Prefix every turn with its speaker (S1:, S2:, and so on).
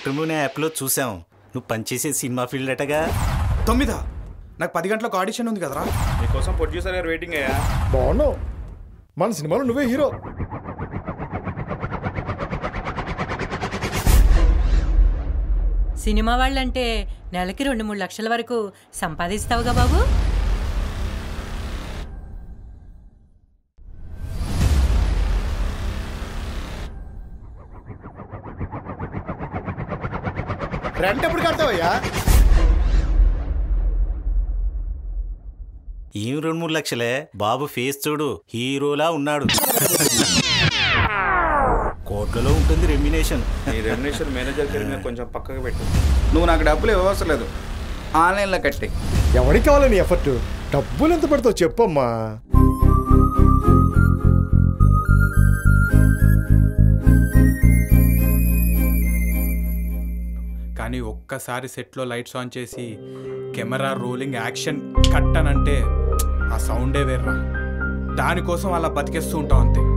S1: matrimony యాప్లో చూసాం నువ్వు పనిచేసే సినిమా ఫీల్డ్ అటగా
S2: తొమ్మిదా నాకు పది గంటలకు ఆడిషన్ ఉంది కదరా
S3: మీకోసం ప్రొడ్యూసర్ గారు వెయిటింగ్ అయ్యా
S4: బాగున్నావు మన సినిమాలో నువ్వే హీరో
S5: సినిమా వాళ్ళంటే నెలకి రెండు మూడు లక్షల వరకు సంపాదిస్తావుగా బాబు
S4: రెంట్ ఎప్పుడు కడతావయ్యా
S1: ఏం రెండు మూడు లక్షలే బాబు ఫేస్ చూడు హీరోలా ఉన్నాడు కోట్లలో ఉంటుంది రెమ్యునేషన్
S3: నీ రెమ్యునేషన్ మేనేజర్ పేరు మీద కొంచెం పక్కకు పెట్టు
S2: నువ్వు నాకు డబ్బులు ఇవ్వవసరం లేదు ఆన్లైన్లో కట్టి
S4: ఎవరికి కావాలి నీ ఎఫర్ట్ డబ్బులు ఎంత పడతావు చెప్పమ్మా
S6: కానీ ఒక్కసారి సెట్లో లైట్స్ ఆన్ చేసి కెమెరా రోలింగ్ యాక్షన్ కట్ అని అంటే ఆ సౌండే వేర్రా దానికోసం అలా బతికేస్తూ ఉంటాం అంతే